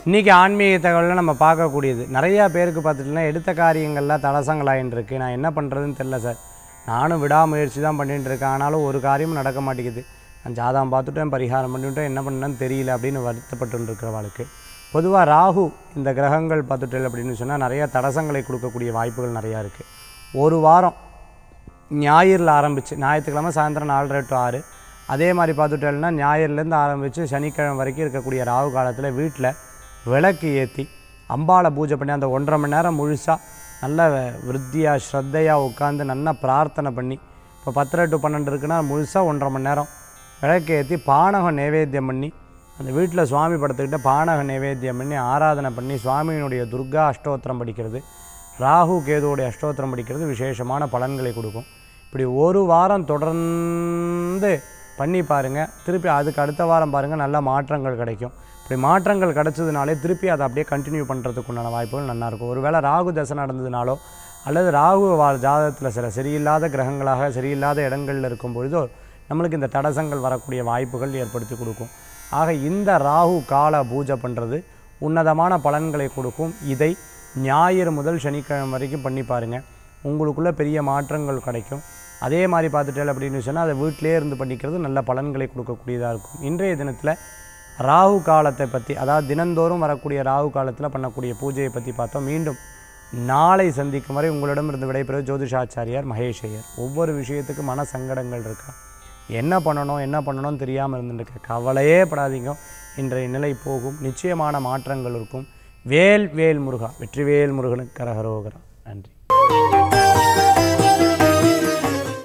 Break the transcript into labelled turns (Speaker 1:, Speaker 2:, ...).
Speaker 1: இன்றைக்கி ஆன்மீக தகவலில் நம்ம பார்க்கக்கூடியது நிறையா பேருக்கு பார்த்துட்டுனா எடுத்த காரியங்கள்லாம் தடசங்களாயின்னு இருக்கு நான் என்ன பண்ணுறதுன்னு தெரில சார் நானும் விடாமுயற்சி தான் பண்ணிட்டு இருக்கேன் ஆனாலும் ஒரு காரியமும் நடக்க மாட்டேங்குது நான் ஜாதகம் பார்த்துட்டேன் பரிகாரம் பண்ணிவிட்டேன் என்ன பண்ணேன்னு தெரியல அப்படின்னு வருத்தப்பட்டு இருக்கிறவளுக்கு பொதுவாக ராகு இந்த கிரகங்கள் பார்த்துட்டு அப்படின்னு சொன்னால் நிறையா தடசங்களை கொடுக்கக்கூடிய வாய்ப்புகள் நிறையா இருக்குது ஒரு வாரம் ஞாயிறில் ஆரம்பித்து ஞாயிற்றுக்கிழமை சாயந்தரம் நாலரை டு ஆறு அதே மாதிரி பார்த்துட்டோம்னா ஞாயிறுலேருந்து ஆரம்பித்து சனிக்கிழமை வரைக்கும் இருக்கக்கூடிய ராகு காலத்தில் வீட்டில் விளக்கு ஏற்றி அம்பாளை பூஜை பண்ணி அந்த ஒன்றரை மணி நேரம் முழுசாக நல்ல விருத்தியாக ஸ்ரத்தையாக உட்காந்து நல்லா பிரார்த்தனை பண்ணி இப்போ பத்தரை டு பன்னெண்டு இருக்குன்னா முழுசாக ஒன்றரை மணி நேரம் விளக்கு ஏற்றி பானகம் நைவேத்தியம் பண்ணி அந்த வீட்டில் சுவாமி படத்துக்கிட்ட பானக நைவேத்தியம் பண்ணி ஆராதனை பண்ணி சுவாமியினுடைய துர்கா அஷ்டோத்திரம் படிக்கிறது ராகு கேதுவோடைய அஷ்டோத்திரம் படிக்கிறது விசேஷமான பலன்களை கொடுக்கும் இப்படி ஒரு வாரம் தொடர்ந்து பண்ணி பாருங்கள் திருப்பி அதுக்கு அடுத்த வாரம் பாருங்கள் நல்ல மாற்றங்கள் கிடைக்கும் இப்படி மாற்றங்கள் கிடைச்சதுனாலே திருப்பி அதை அப்படியே கண்டினியூ பண்ணுறதுக்கு உண்டான வாய்ப்புகள் நல்லா இருக்கும் ஒருவேளை ராகு தசை நடந்ததுனாலோ அல்லது ராகு வா ஜாதகத்தில் சில சரியில்லாத கிரகங்களாக சரியில்லாத இடங்களில் இருக்கும் பொழுதோ நம்மளுக்கு இந்த தடசங்கள் வரக்கூடிய வாய்ப்புகள் ஏற்படுத்தி கொடுக்கும் ஆக இந்த ராகு கால பூஜை பண்ணுறது உன்னதமான பலன்களை கொடுக்கும் இதை ஞாயிறு முதல் சனிக்கிழமை வரைக்கும் பண்ணி பாருங்கள் உங்களுக்குள்ள பெரிய மாற்றங்கள் கிடைக்கும் அதே மாதிரி பார்த்துட்டேன் அப்படின்னு சொன்னால் அதை வீட்டிலே இருந்து பண்ணிக்கிறது நல்ல பலன்களை கொடுக்கக்கூடியதாக இருக்கும் இன்றைய தினத்தில் ராகு காலத்தை பற்றி அதாவது தினந்தோறும் வரக்கூடிய ராகு காலத்தில் பண்ணக்கூடிய பூஜையை பற்றி பார்த்தோம் மீண்டும் நாளை சந்திக்கும் வரை உங்களிடமிருந்து விடைபெறுவது ஜோதிஷாச்சாரியார் மகேஷ் ஐயர் ஒவ்வொரு விஷயத்துக்கு மன சங்கடங்கள் இருக்கா என்ன பண்ணணும் என்ன பண்ணணும்னு தெரியாமல் இருந்துருக்கு கவலையே படாதீங்க இன்றைய நிலை போகும் நிச்சயமான மாற்றங்கள் இருக்கும் வேல் வேல் முருகா வெற்றிவேல் முருகனுக்கு கரகரோகரா நன்றி